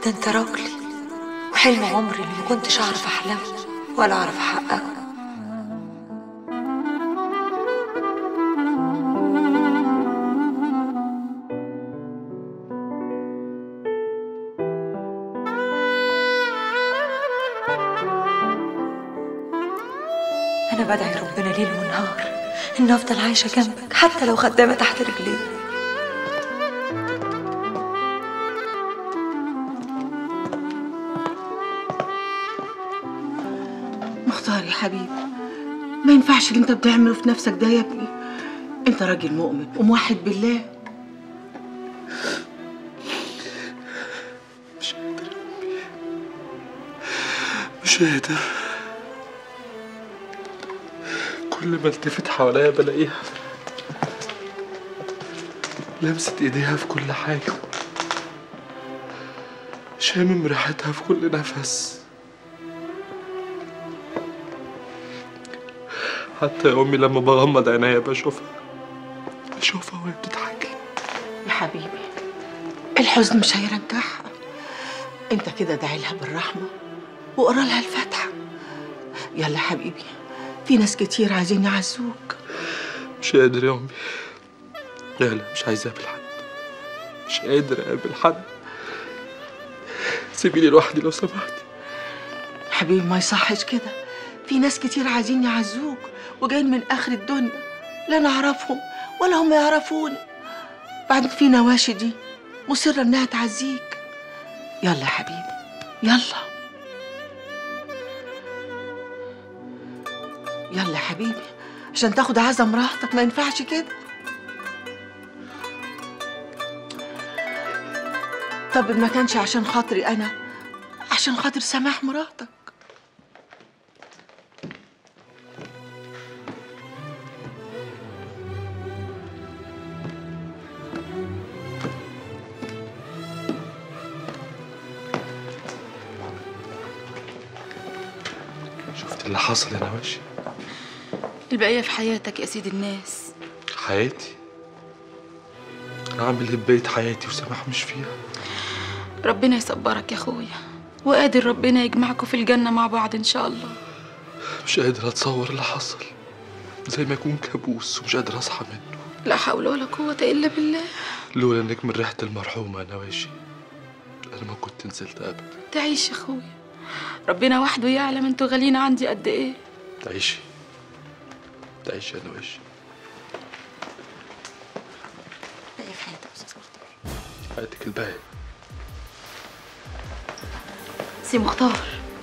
ده انت راجلي وحلم عمري اللي ما كنتش اعرف احلمه ولا اعرف احققه انا بدعي ربنا ليل ونهار ان افضل عايشه جنبك حتى لو خدامه تحت رجليك مختار يا حبيبي ما ينفعش اللي انت بتعمله في نفسك ده يا ابني انت راجل مؤمن وموحد بالله مش قادر يا أمي مش قادر كل ما التفت حواليا بلاقيها لمست ايديها في كل حاجة شامم ريحتها في كل نفس حتى يا أمي لما بغمض عينيا بشوفها بشوفها وهي بتضحك لي يا حبيبي الحزن مش هيرجعها انت كده داعي لها بالرحمه واقرا لها الفاتحه يلا حبيبي في ناس كتير عايزين يعزوك مش قادر يا أمي لا لا مش عايز أقابل حد مش قادر أقابل حد سيبيني لوحدي لو سمحتي حبيبي ما يصحش كده في ناس كتير عايزين يعزوك وجايين من اخر الدنيا لا نعرفهم ولا هم يعرفوني بعدين في نواشي دي مصرة انها تعزيك يلا يا حبيبي يلا يلا يا حبيبي عشان تاخد عزم راحتك ما ينفعش كده طب ما كانش عشان خاطري انا عشان خاطر سماح مراتك شفت اللي حصل يا نواشي البقية في حياتك يا سيد الناس حياتي أنا عامل إيه ببقية حياتي وسماح مش فيها ربنا يصبرك يا اخويا وقادر ربنا يجمعكم في الجنة مع بعض ان شاء الله مش قادر أتصور اللي حصل زي ما يكون كابوس ومش قادر أصحى منه لا حول ولا قوة الا بالله لولا إنك من ريحة المرحومة يا نواشي أنا ما كنت نزلت أبدا تعيش يا اخويا ربنا وحده يعلم انتوا غاليين عندي قد ايه تعيشي تعيشي يا نواشي باقي في حياتك يا استاذ مختار حياتك الباقي سي مختار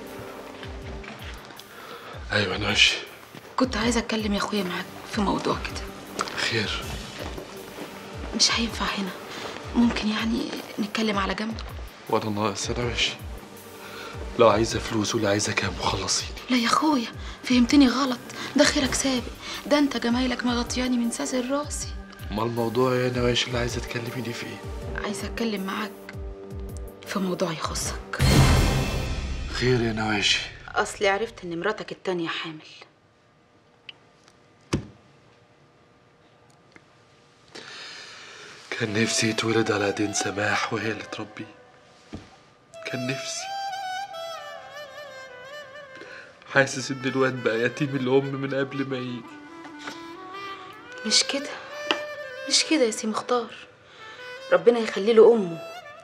أيوة يا نواشي كنت عايزة اتكلم يا اخويا معاك في موضوع كده خير مش هينفع هنا ممكن يعني نتكلم على جنب وأنا ناقص يا نواشي لو عايزة فلوس ولا عايزة كام وخلصيني لا يا اخويا فهمتني غلط ده خيرك سابق ده انت جمايلك مغطياني من ساسر راسي ما الموضوع يا نواشي اللي عايزة تكلميني فيه عايزة اتكلم معاك في موضوع يخصك خير يا نواشي اصلي عرفت ان مراتك التانية حامل كان نفسي يتولد على ايدين سماح وهي اللي تربيه كان نفسي حاسس ان الواد بقى يتيم الام من قبل ما يجي مش كده مش كده يا سي مختار ربنا يخلي له امه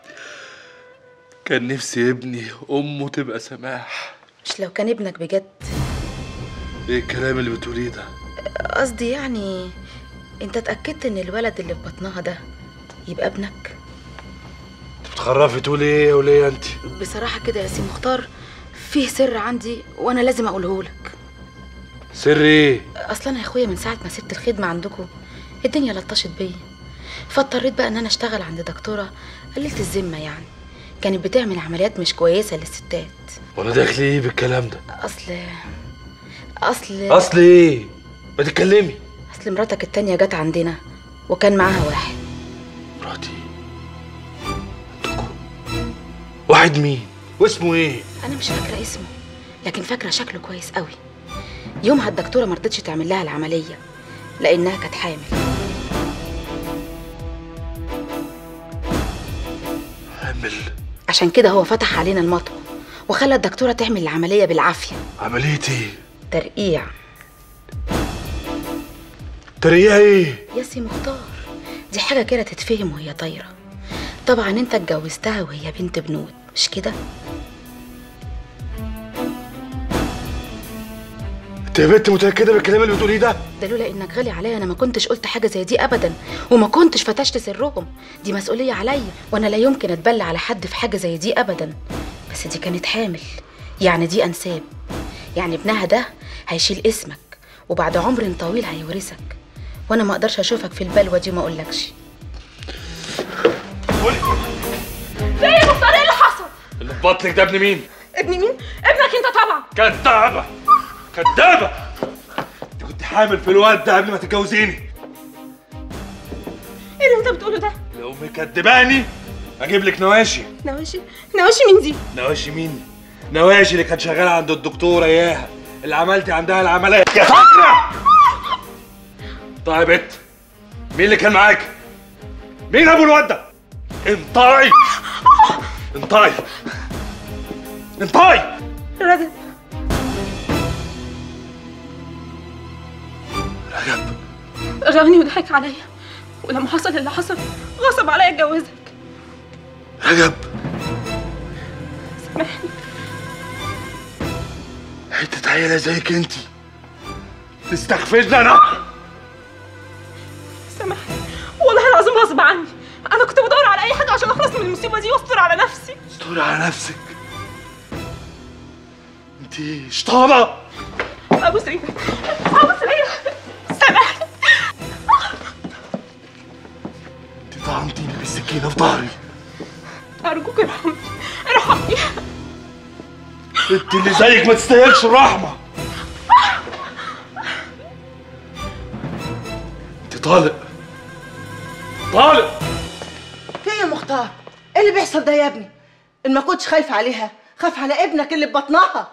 كان نفسي ابني امه تبقى سماح مش لو كان ابنك بجد ايه الكلام اللي بتقوليه ده قصدي يعني انت اتاكدت ان الولد اللي في بطنها ده يبقى ابنك بتخرفي تقولي ايه يا وليه انت بصراحه كده يا سي مختار فيه سر عندي وانا لازم اقوله لك سر ايه اصلا انا يا اخويا من ساعه ما سبت الخدمه عندكم الدنيا لطشت بيا فاضطريت بقى ان انا اشتغل عند دكتوره قللت الذمه يعني كانت بتعمل عمليات مش كويسه للستات وانا داخل ايه بالكلام ده اصل اصل اصل ايه ما تتكلمي اصل مراتك التانية جت عندنا وكان معاها واحد مراتي عندكم واحد مين واسمه ايه انا مش فاكره اسمه لكن فاكره شكله كويس قوي يومها الدكتوره ما رضتش تعمل لها العمليه لانها كانت حامل حامل عشان كده هو فتح علينا المطوة وخلى الدكتورة تعمل العملية بالعافية عملية ايه؟ ترقيع ترقية ايه؟ يا سي مختار دي حاجة كده تتفهم وهي طايرة طبعا انت اتجوزتها وهي بنت بنود مش كده انت يا بنت متأكدة بالكلام اللي بتقوليه ده؟ ده لولا انك غالي عليا انا ما كنتش قلت حاجه زي دي ابدا وما كنتش فتشت سرهم دي مسؤوليه عليا وانا لا يمكن اتبلى على حد في حاجه زي دي ابدا بس دي كانت حامل يعني دي انساب يعني ابنها ده هيشيل اسمك وبعد عمر طويل هيورثك وانا ما اقدرش اشوفك في البلوه دي وما اقولكش اللي في بطنك ده ابن مين؟ ابن مين؟ ابنك انت طبعا كدابة كدابة انت كنت حامل في الواد ده قبل ما تتجوزيني ايه اللي انت بتقوله ده؟ لو مكدباني اجيب لك نواشي نواشي نواشي مين دي؟ نواشي مين؟ نواشي اللي كانت شغالة عند الدكتورة اياها اللي عملتي عندها العملية يا فاكرة طيب بت مين اللي كان معاك؟ مين ابو الواد ده؟ انطقي انطقي انطقي رجب رجب رغني وضحك عليا ولما حصل اللي حصل غصب عليا اتجوزك رجب سامحني حتة عيلة زيك انتي تستخفزني انا سامحني والله العظيم غصب عني انا كنت بدور على اي حاجه عشان اخلص من المصيبه دي واستر على نفسي استوري على نفسك انتي شطانة ابو سرير ابو سرير سامحني انتي طعنتيني بالسكينة في ظهري ارجوك ارحمني ارحمني انت اللي زيك ما تستاهلش الرحمة انت طالق طالق في ايه يا مختار؟ ايه اللي بيحصل ده يا ابني؟ ان ما كنتش خايف عليها خاف على ابنك اللي في بطنها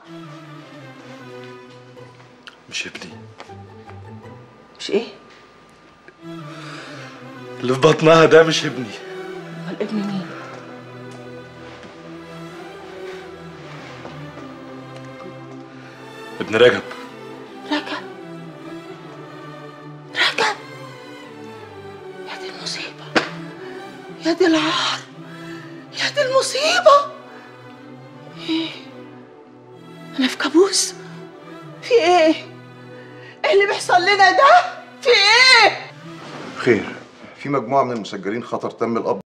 مش ابني مش ايه؟ اللي في بطنها ده مش ابني امال ابن مين؟ ابن رجب رجب رجب يا دي المصيبة يا دي العار يا دي المصيبة ايه انا في كابوس في ايه ايه اللي بيحصل لنا ده في ايه خير في مجموعة من المسجلين خطر تم القبض